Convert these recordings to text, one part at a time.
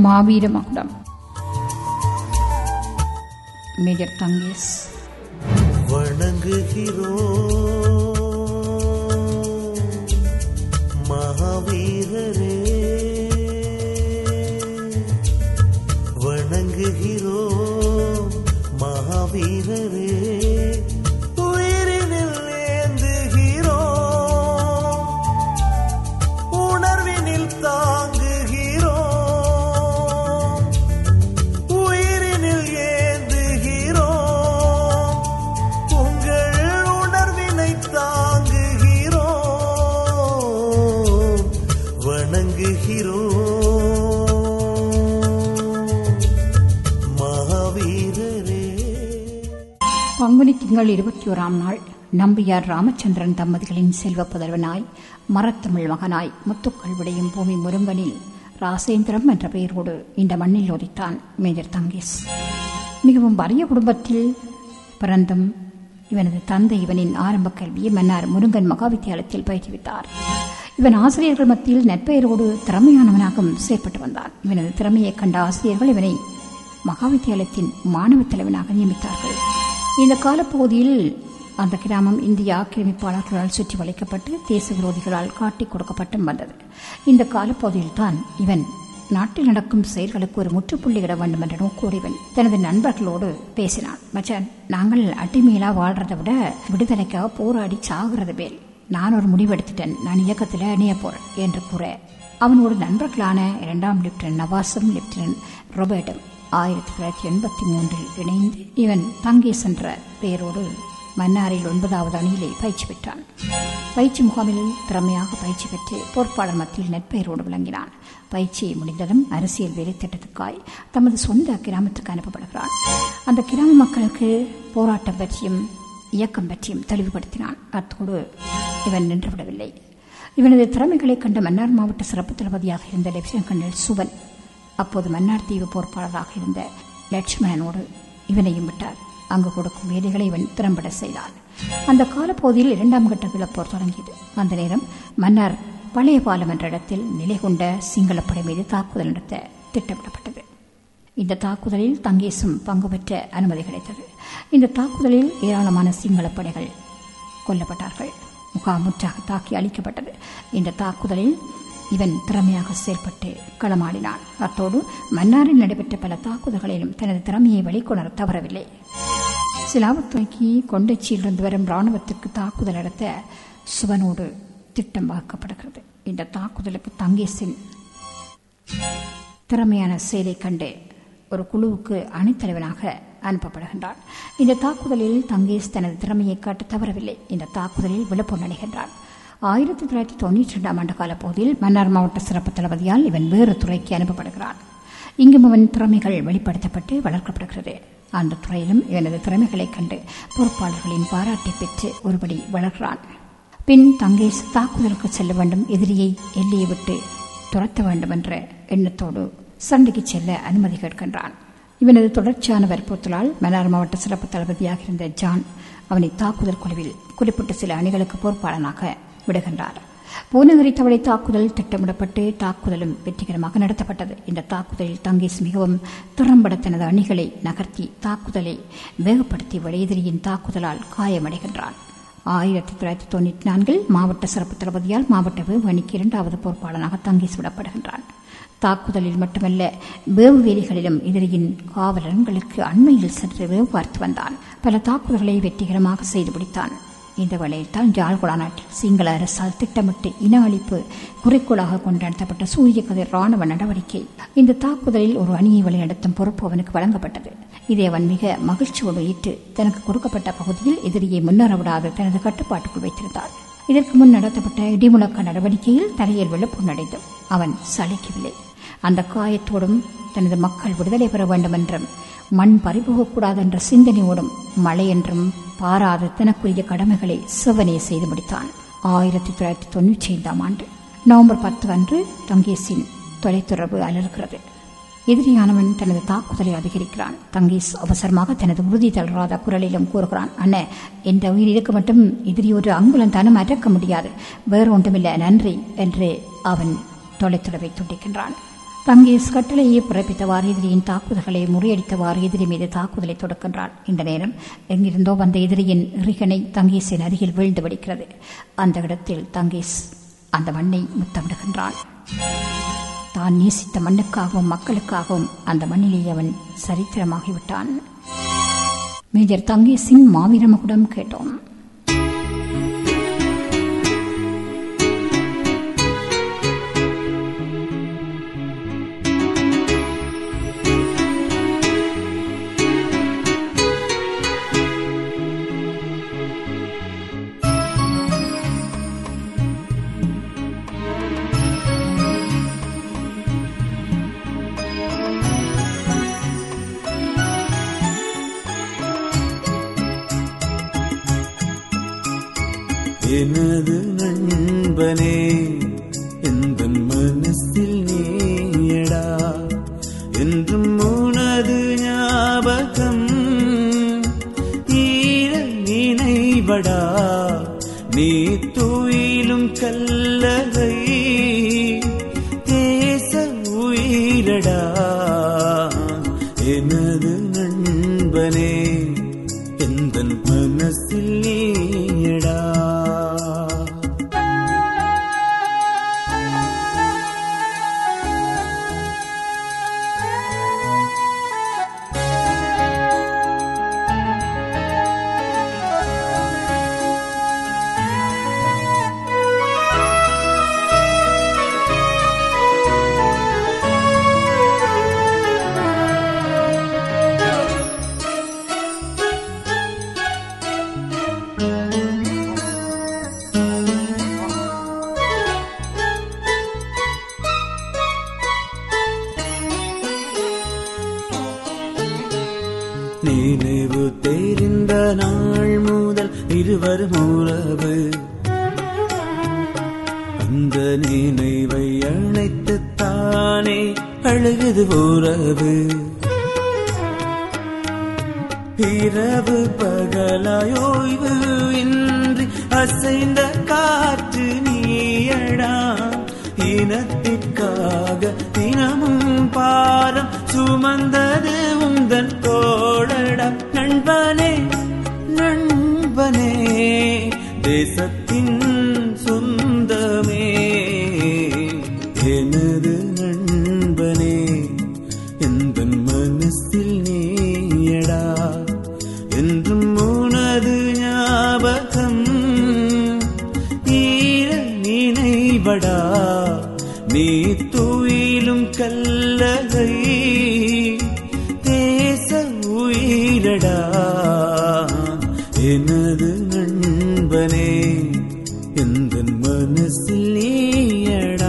மாவீர மகுடம் மேஜர் தங்கேஸ் வணங்குகிறோம் மகாவீரரே வணங்குகிறோம் மகாவீரரே உயிரினில் ஏந்துகிறோம் உணர்வினில் தாங்குகிறோம் உயிரினில் ஏந்துகிறோம் உங்கள் உணர்வினை தாங்குகிறோம் வணங்குகிறோம் மகாவீரரே பங்குனி திங்கள் இருபத்தி ஓராம் நாள் நம்பியார் ராமச்சந்திரன் தம்பதிகளின் செல்வ புதல்வனாய் மரத்தமிழ் மகனாய் முத்துக்கள் விடையும் பூமி முருங்கனில் ராசேந்திரம் என்ற பெயரோடு இந்த மண்ணில் உதித்தான் மேஜர் தங்கேஸ் மிகவும் வறிய குடும்பத்தில் பிறந்தும் இவனது தந்தை இவனின் ஆரம்ப கல்வியை மன்னார் முருங்கன் மகாவித்தியாலயத்தில் பயிற்றுவித்தார் இவன் ஆசிரியர்கள் மத்தியில் நற்பெயரோடு திறமையானவனாகவும் செயற்பட்டு வந்தான் இவனது திறமையைக் கண்ட ஆசிரியர்கள் இவனை மகாவித்தியாலயத்தின் மாணவ தலைவனாக நியமித்தார்கள் இந்த காலப்பகுதியில் அந்த கிராமம் இந்திய ஆக்கிரமிப்பாளர்களால் சுற்றி வளைக்கப்பட்டு தேச விரோதிகளால் காட்டிக் கொடுக்கப்பட்டும் வந்தது இந்த காலப்பகுதியில் தான் இவன் நாட்டில் நடக்கும் செயல்களுக்கு ஒரு முற்றுப்புள்ளியிட வேண்டும் என்ற நோக்கோடு இவன் தனது நண்பர்களோடு பேசினான் மச்சான் நாங்கள் அட்டிமையிலா வாழ்றதை விட விடுதலைக்காக போராடி சாகிறது மேல் நான் ஒரு முடிவெடுத்துட்டேன் நான் இயக்கத்தில் இணைய போறேன் என்று கூற அவனோட நண்பர்களான இரண்டாம் லெப்டினன்ட் நவாஸும் லெப்டினன்ட் ரொபர்ட்டும் ஆயிரத்தி தொள்ளாயிரத்தி எண்பத்தி மூன்றில் இணைந்து இவன் தங்கேஸ் என்ற பெயரோடு மன்னாரில் ஒன்பதாவது அணியிலே பயிற்சி பெற்றான் பயிற்சி முகாமில் திறமையாக பயிற்சி பெற்று பொறுப்பாளர் மத்தியில் நெற்பெயரோடு விளங்கினான் பயிற்சியை முடிந்ததும் அரசியல் வேலை திட்டத்துக்காய் தமது சொந்த கிராமத்துக்கு அனுப்பப்படுகிறான் அந்த கிராம மக்களுக்கு போராட்டம் பற்றியும் இயக்கம் பற்றியும் தெளிவுபடுத்தினான் அத்தோடு இவன் நின்றுவிடவில்லை இவனது திறமைகளை கண்ட மன்னார் மாவட்ட சிறப்பு தளபதியாக இருந்த லெப்டினன்ட் கர்னல் சுவன் அப்போது மன்னார் தீவு பொறுப்பாளராக இருந்த லட்சுமணனோடு இவனையும் விட்டார் அங்கு கொடுக்கும் வேலைகளை இவன் திறம்பட செய்தான் அந்த காலப்பகுதியில் இரண்டாம் கட்ட கிளப்போர் தொடங்கியது அந்த நேரம் மன்னார் பழைய பாலம் என்ற இடத்தில் நிலை கொண்ட சிங்களப்படை மீது தாக்குதல் நடத்த திட்டமிடப்பட்டது இந்த தாக்குதலில் தங்கேசும் பங்கு பெற்ற அனுமதி கிடைத்தது இந்த தாக்குதலில் ஏராளமான சிங்களப் படைகள் கொல்லப்பட்டார்கள் முகாம் முற்றாக தாக்கி அழிக்கப்பட்டது இந்த தாக்குதலில் இவன் திறமையாக செயல்பட்டு களமாடினான் அத்தோடு மன்னாரில் நடைபெற்ற பல தாக்குதல்களிலும் தனது திறமையை வெளிக்கொணர தவறவில்லை சிலாவத்துறைக்கு கொண்டைச்சியிலிருந்து வரும் இராணுவத்திற்கு தாக்குதல் நடத்த சுவனோடு திட்டம் வகுக்கப்படுகிறது இந்த தாக்குதலுக்கு தங்கேசின் திறமையான செயலை கண்டு ஒரு குழுவுக்கு அணித்தலைவனாக அனுப்பப்படுகின்றான் இந்த தாக்குதலில் தங்கேஷ் தனது திறமையை காட்ட தவறவில்லை இந்த தாக்குதலில் விழுப்புண் அடைகின்றான் ஆயிரத்தி தொள்ளாயிரத்தி தொண்ணூற்றி ரெண்டாம் ஆண்டு கால பகுதியில் மன்னார் மாவட்ட சிறப்பு தளபதியால் இவன் வேறு துறைக்கு அனுப்பப்படுகிறான் இங்கும் அவன் திறமைகள் வெளிப்படுத்தப்பட்டு வளர்க்கப்படுகிறது அந்த துறையிலும் இவனது திறமைகளைக் கண்டு பொறுப்பாளர்களின் பாராட்டை பெற்று ஒருபடி வளர்கிறான் பின் தங்கேஷ் தாக்குதலுக்கு செல்ல வேண்டும் எதிரியை எல்லையை விட்டு துரத்த வேண்டும் என்ற எண்ணத்தோடு சண்டைக்கு செல்ல அனுமதி கேட்கின்றான் இவனது தொடர்ச்சியான வற்புறுத்தலால் மன்னார் மாவட்ட சிறப்பு தளபதியாக இருந்த ஜான் அவனை தாக்குதல் குழுவில் குறிப்பிட்ட சில அணிகளுக்கு பொறுப்பாளனாக விடுகின்றார் பூநகரி தவளை தாக்குதல் திட்டமிடப்பட்டு தாக்குதலும் வெற்றிகரமாக நடத்தப்பட்டது இந்த தாக்குதலில் தங்கேஸ் மிகவும் திறம்பட தனது அணிகளை நகர்த்தி தாக்குதலை வேகப்படுத்தி எதிரியின் தாக்குதலால் காயமடைகின்றான் ஆயிரத்தி தொள்ளாயிரத்தி தொண்ணூற்றி நான்கில் மாவட்ட சிறப்பு தளபதியால் மாவட்ட வேவு அணிக்கு இரண்டாவது பொறுப்பாளனாக தங்கேஸ் விடப்படுகின்றான் தாக்குதலில் மட்டுமல்ல வேவு வேலிகளிலும் எதிரியின் காவலர்களுக்கு அண்மையில் சென்று வேவு பார்த்து வந்தான் பல தாக்குதல்களை வெற்றிகரமாக செய்து முடித்தான் இந்த வேளையில் தான் ஜாழ்குடா நாட்டில் சிங்கள அரசால் திட்டமிட்டு இன அழிப்பு குறிக்கோளாக கொண்டு நடத்தப்பட்ட சூரிய கதிர் ராணுவ நடவடிக்கை இந்த தாக்குதலில் ஒரு அணியை வழிநடத்தும் பொறுப்பு அவனுக்கு வழங்கப்பட்டது இதை அவன் மிக மகிழ்ச்சியோடு ஏற்று தனக்கு கொடுக்கப்பட்ட பகுதியில் எதிரியை முன்னேற விடாது தனது கட்டுப்பாட்டுக்குள் வைத்திருந்தார் இதற்கு முன் நடத்தப்பட்ட இடிமுழக்க நடவடிக்கையில் தலையில் விழுப்புண் அடைந்தும் அவன் சளைக்கவில்லை அந்த காயத்தோடும் தனது மக்கள் விடுதலை பெற வேண்டும் என்றும் மண் பறிபோகக்கூடாது என்ற சிந்தனையோடும் மழை என்றும் பாராத தனக்குரிய கடமைகளை சிவனே செய்து முடித்தான் ஆயிரத்தி தொள்ளாயிரத்தி தொண்ணூற்றி ஐந்தாம் ஆண்டு நவம்பர் பத்து அன்று தங்கேசின் தொலைத்தொடர்பு அலறுகிறது எதிரியானவன் தனது தாக்குதலை அதிகரிக்கிறான் தங்கேஷ் அவசரமாக தனது உறுதி தளராத குரலிலும் கூறுகிறான் அண்ணே என்ற உயிர் இருக்க மட்டும் எதிரி ஒரு அங்குலம் தானும் அடக்க முடியாது வேறு ஒன்றுமில்லை நன்றி என்று அவன் தொலைத்தொடர்பை துண்டிக்கின்றான் தங்கேஸ் கட்டளையை பிறப்பித்தவாறு எதிரியின் தாக்குதல்களை முறியடித்தவாறு எதிரி மீது தாக்குதலை தொடக்கின்றாள் இந்த நேரம் எங்கிருந்தோ வந்த எதிரியின் ரிகனை தங்கேஸின் அருகில் வீழ்ந்து வெடிக்கிறது அந்த இடத்தில் தங்கேஸ் அந்த மண்ணை முத்தமிடுகின்றாள் தான் நேசித்த மண்ணுக்காகவும் மக்களுக்காகவும் அந்த மண்ணிலேயே அவன் சரித்திரமாகிவிட்டான் மேஜர் தங்கேசின் மாவீரமகுடம் கேட்டோம் எனது நண்பனே எந்த மனசில் நீயடா என்றும் உனது ஞாபகம் ஈர நினைவடா நீ துயிலும் கல்லறை தேச உயிரடா எனது நண்பனே எந்த மனசில் நீயடா நினைவு தெரிந்த நாள் முதல் இருவரும் உறவு அந்த நினைவை அணைத்து தானே அழுகுது உறவு இரவு பகலாயோய்வு இன்றி அசைந்த காற்று நீயடா இனத்திற்காக தினமும் பாரம் சுமந்தது உந்தன் தோழடா நண்பனே நண்பனே தேசத்தின் சொந்தமே எனது நண்பனே எந்த மனசில் நீயடா என்றும் உனது ஞாபகம் ஈர நினைவடா நீ துயிலும் கல்லகை தேச உயிரடா எனது நண்பனே எந்த மனசில் நீயடா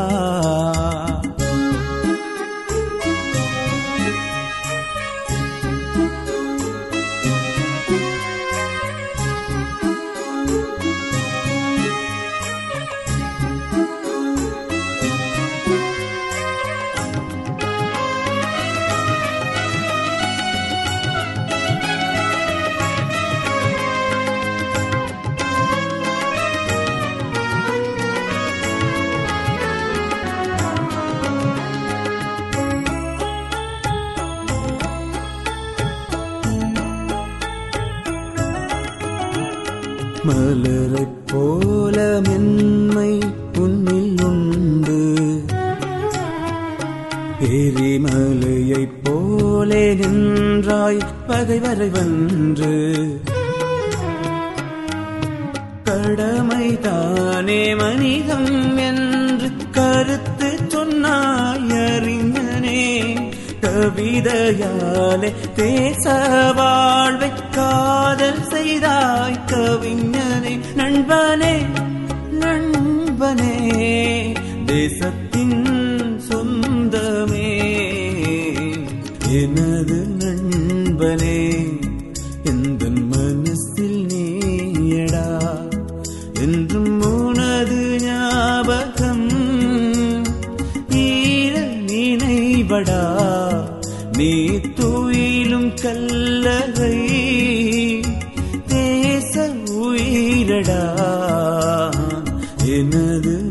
மலரைப் போல மென்மை உன்னில் உண்டு எரிமலையைப் போலே நின்றாய் பகைவரை வென்று கடமை தானே மனிதம் என்று கருத்து சொன்னாய் அறிஞனே கவிதையாலே தேச வாழ்வை காதல் செய்தாய் கவிஞனே நண்பனே நண்பனே தேசத்தின் சொந்தமே எனது நண்பனே எந்த மனசில் நீயடா என்றும் உனது ஞாபகம் ஈர நினைவடா நீ துயிலும் கல்லறை தேச உயிரடா எனது